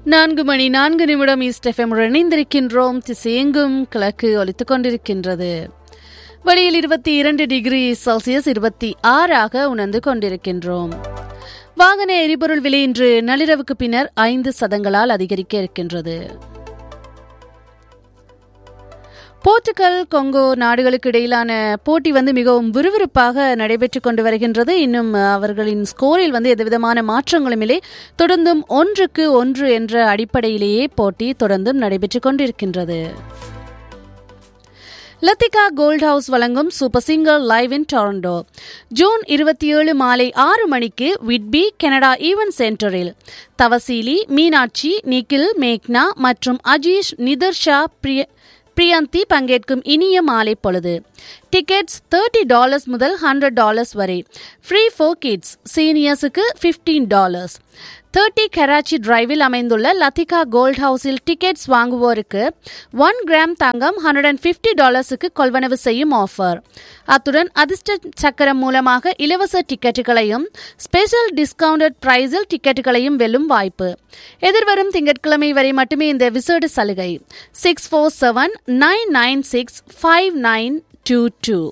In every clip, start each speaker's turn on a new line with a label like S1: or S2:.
S1: நான்கு மணி நான்கு நிமிடம் ஈஸ்ட் எஃப்எம் இணைந்திருக்கின்றோம் திசையெங்கும் கிழக்கு ஒலித்துக் கொண்டிருக்கின்றது வெளியில் இருபத்தி இரண்டு டிகிரி செல்சியஸ் இருபத்தி ஆறாக உணர்ந்து கொண்டிருக்கின்றோம் வாகன எரிபொருள் விலை இன்று நள்ளிரவுக்கு பின்னர் ஐந்து சதங்களால் அதிகரிக்க இருக்கின்றது போர்ச்சுகல் கொங்கோ நாடுகளுக்கு இடையிலான போட்டி வந்து மிகவும் விறுவிறுப்பாக நடைபெற்றுக் கொண்டு வருகின்றது இன்னும் அவர்களின் ஸ்கோரில் வந்து எந்தவிதமான மாற்றங்களும் இல்லை தொடர்ந்தும் ஒன்றுக்கு ஒன்று என்ற அடிப்படையிலேயே போட்டி தொடர்ந்தும் நடைபெற்றுக் கொண்டிருக்கின்றது லத்திகா கோல்ட் ஹவுஸ் வழங்கும் super singer live in Toronto June இருபத்தி ஏழு மாலை ஆறு மணிக்கு விட்பி கனடா ஈவென்ட் சென்டரில் தவசீலி மீனாட்சி நிகில் மேக்னா மற்றும் அஜீஷ் நிதர்ஷா பிரிய பிரியந்தி பங்கேற்கும் இனிய மாலை பொழுது டிக்கெட்ஸ் தேர்ட்டி டாலர்ஸ் முதல் ஹண்ட்ரட் டாலர்ஸ் வரை ஃப்ரீ ஃபோர் கிட்ஸ் சீனியர்ஸுக்கு ஃபிஃப்டீன் டாலர்ஸ் தேர்ட்டி கராச்சி டிரைவில் அமைந்துள்ள லத்திகா கோல்ட் ஹவுஸில் டிக்கெட்ஸ் வாங்குவோருக்கு ஒன் கிராம் தங்கம் ஹண்ட்ரட் அண்ட் ஃபிஃப்டி டாலர்ஸுக்கு கொள்வனவு செய்யும் ஆஃபர் அத்துடன் அதிர்ஷ்ட சக்கரம் மூலமாக இலவச டிக்கெட்டுகளையும் ஸ்பெஷல் டிஸ்கவுண்டட் பிரைஸில் டிக்கெட்டுகளையும் வெல்லும் வாய்ப்பு எதிர்வரும் திங்கட்கிழமை வரை மட்டுமே இந்த விசேட சலுகை six four seven nine nine six five nine two two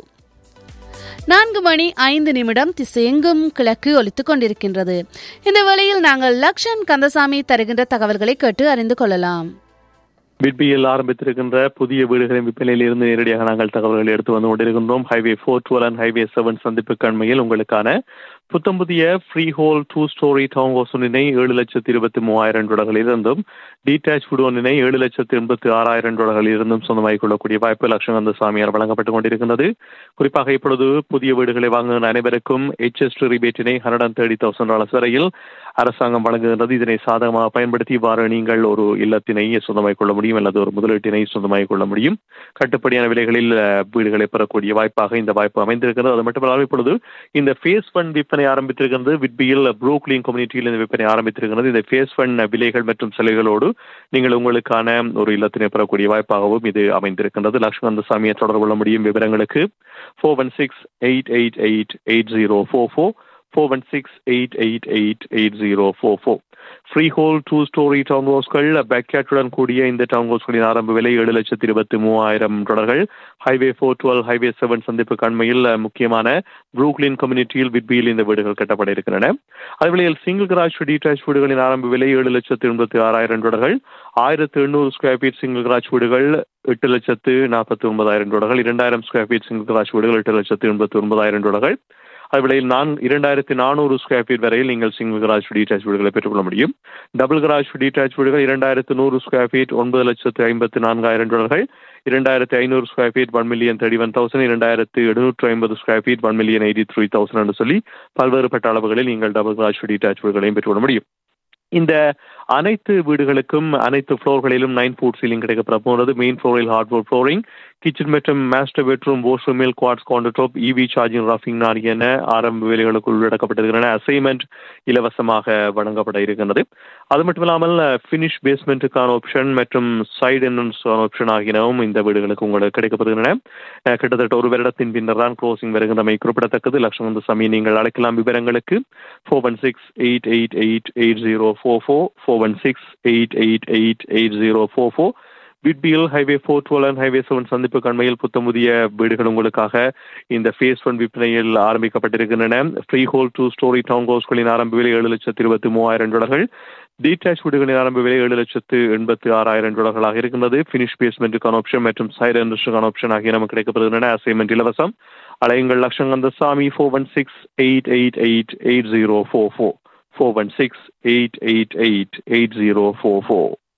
S1: நான்கு மணி ஐந்து நிமிடம் திசையெங்கும் கிழக்கு ஒலித்துக் கொண்டிருக்கின்றது இந்த வேளையில் நாங்கள் லக்ஷன் கந்தசாமி தருகின்ற தகவல்களை கேட்டு அறிந்து கொள்ளலாம்
S2: பிட்பியில் ஆரம்பித்திருக்கின்ற புதிய வீடுகளின் விற்பனையில் இருந்து நேரடியாக நாங்கள் தகவல்களை எடுத்து வந்து கொண்டிருக்கின்றோம் highway four twelve and highway seven சந்திப்பு கண்மையில் உங்களுக்கான புத்தம் புதிய freehold two storey town house ஒன்றினை ஏழு லட்சத்தி இருபத்தி மூவாயிரம் டாலர்களில் இருந்தும் டீடாச் ஃபுட் ஒன்றினை ஏழு லட்சத்தி எண்பத்தி ஆறாயிரம் டாலர்களில் இருந்தும் சொந்தமாகிக் கொள்ளக்கூடிய வாய்ப்பு லட்சங்கந்த சாமியார் வழங்கப்பட்டுக் கொண்டிருக்கின்றது குறிப்பாக இப்பொழுது புதிய வீடுகளை வாங்குகிற அனைவருக்கும் ஹெச்எஸ் ரிபேட்டினை hundred and thirty thousand dollars வரையில் அரசாங்கம் வழங்குகின்றது இதனை சாதகமாக பயன்படுத்தி இவ்வாறு நீங்கள் ஒரு இல்லத்தினை சொந்தமாகிக் கொள்ள முடியும் அல்லது ஒரு முதலீட்டினை சொந்தமாகிக் கொள்ள முடியும் கட்டுப்படியான விலைகளில் வீடுகளை பெறக்கூடிய வாய்ப்பாக இந்த வாய்ப்பு அமைந்திருக்கிறது அது மட்டுமல்லாமல் இப்பொழுது இந்த ஃபேஸ் ஃபண்ட் விற்பனை ஆரம்பித்திருக்கிறது விட்பியில் ப்ரூக்லின் கம்யூனிட்டியில் இந்த விற்பனை ஆரம்பித்திருக்கிறது இந்த ஃபேஸ் ஃபண்ட் விலைகள் மற்றும் சலுகைகளோடு நீங்கள் உங்களுக்கான ஒரு இல்லத்தினை பெறக்கூடிய வாய்ப்பாகவும் இது அமைந்திருக்கின்றது லட்சுமந்த சாமியை தொடர்பு கொள்ள முடியும் விவரங்களுக்கு four one six eight eight eight eight zero four four four one six eight eight eight eight zero four four freehold two storey town ஹவுஸ்கள் பேக்யாட்டுடன் கூடிய இந்த டவுன் ஹவுஸ்களின் ஆரம்ப விலை ஏழு லட்சத்தி இருபத்தி மூவாயிரம் டாலர்கள் highway four twelve highway seven சந்திப்பு கண்மையில் முக்கியமான ப்ரூக்லின் கம்யூனிட்டியில் விட்பியில் இந்த வீடுகள் கட்டப்பட இருக்கின்றன அதுவேளையில் சிங்கிள் கிராஜ் டீடாச் வீடுகளின் ஆரம்ப விலை ஏழு லட்சத்து எண்பத்தி ஆறாயிரம் டாலர்கள் ஆயிரத்து எண்ணூறு ஸ்கொயர் ஃபீட் சிங்கிள் கிராஜ் வீடுகள் எட்டு லட்சத்து நாற்பத்தி ஒன்பதாயிரம் டாலர்கள் இரண்டாயிரம் ஸ்கொயர் ஃபீட் சிங்கிள் கிராஜ் வீடுகள் எட்டு லட்சத்து எண்பத்தி ஒன்பதாயிரம் டாலர்கள் அதுவிடையில் நான் இரண்டாயிரத்தி நானூறு ஸ்கொயர் ஃபீட் வரையில் நீங்கள் சிங்கிள் கராஜ் டீடாச் வீடுகளை பெற்றுக்கொள்ள முடியும் டபுள் கராஜ் டீடாச் வீடுகள் இரண்டாயிரத்து நூறு ஸ்கொயர் ஃபீட் ஒன்பது லட்சத்து ஐம்பத்து நான்காயிரம் டாலர்கள் இரண்டாயிரத்தி ஐநூறு square feet one million thirty one thousand இரண்டாயிரத்து எழுநூற்று ஐம்பது square feet one million eighty three thousand என்று சொல்லி பல்வேறுபட்ட அளவுகளில் நீங்கள் டபுள் கராஜ் டீடாச் வீடுகளையும் பெற்றுக்கொள்ள முடியும் இந்த அனைத்து வீடுகளுக்கும் அனைத்து ஃப்ளோர்களிலும் நைன் ஃபுட் சீலிங் கிடைக்கப்பட போகிறது மெயின் ஃப்ளோரில் ஹார்ட்வுட் ஃப்ளோரிங் கிச்சன் மற்றும் மாஸ்டர் பெட்ரூம் வாஷ்ரூமில் quartz counter top EV charging ராஃபிங் நாடி என ஆரம்ப வேலைகளுக்குள் உள்ளடக்கப்பட்டிருக்கின்றன அசைன்மெண்ட் இலவசமாக வழங்கப்பட இருக்கின்றது அது மட்டும் இல்லாமல் ஃபினிஷ் பேஸ்மெண்ட்டுக்கான ஆப்ஷன் மற்றும் சைடு என்ட்ரன்ஸான ஆப்ஷன் ஆகியனவும் இந்த வீடுகளுக்கு உங்களுக்கு கிடைக்கப்படுகின்றன கிட்டத்தட்ட ஒரு வருடத்தின் பின்னர் தான் க்ளோசிங் வருகின்றமை குறிப்பிடத்தக்கது லட்சம் சாமி நீங்கள் அழைக்கலாம் விவரங்களுக்கு four one six eight eight eight eight zero four four four one six eight eight eight eight zero four four விட்பியில் highway four twelve and highway seven சந்திப்பு கண்மையில் புத்தமுதிய வீடுகள் உங்களுக்காக இந்த ஃபேஸ் ஒன் விற்பனையில் ஆரம்பிக்கப்பட்டிருக்கின்றன freehold two storey town ஹவுஸ்களின் ஆரம்ப விலை ஏழு லட்சத்து இருபத்தி மூவாயிரம் டாலர்கள் டீடாச் வீடுகளின் ஆரம்ப விலை ஏழு லட்சத்து எண்பத்தி ஆறாயிரம் டாலர்களாக இருக்கின்றது ஃபினிஷ் பேஸ்மெண்ட்டுக்கான ஆப்ஷன் மற்றும் சைடு இண்டஸ்ட்ரிக்கான ஆப்ஷன் ஆகிய நமக்கு கிடைக்கப்படுகின்றன அசைன்மெண்ட் இலவசம் அலையுங்கள் லட்சங்கந்த Sami four one six eight eight eight eight zero four four four one six eight eight eight eight zero four four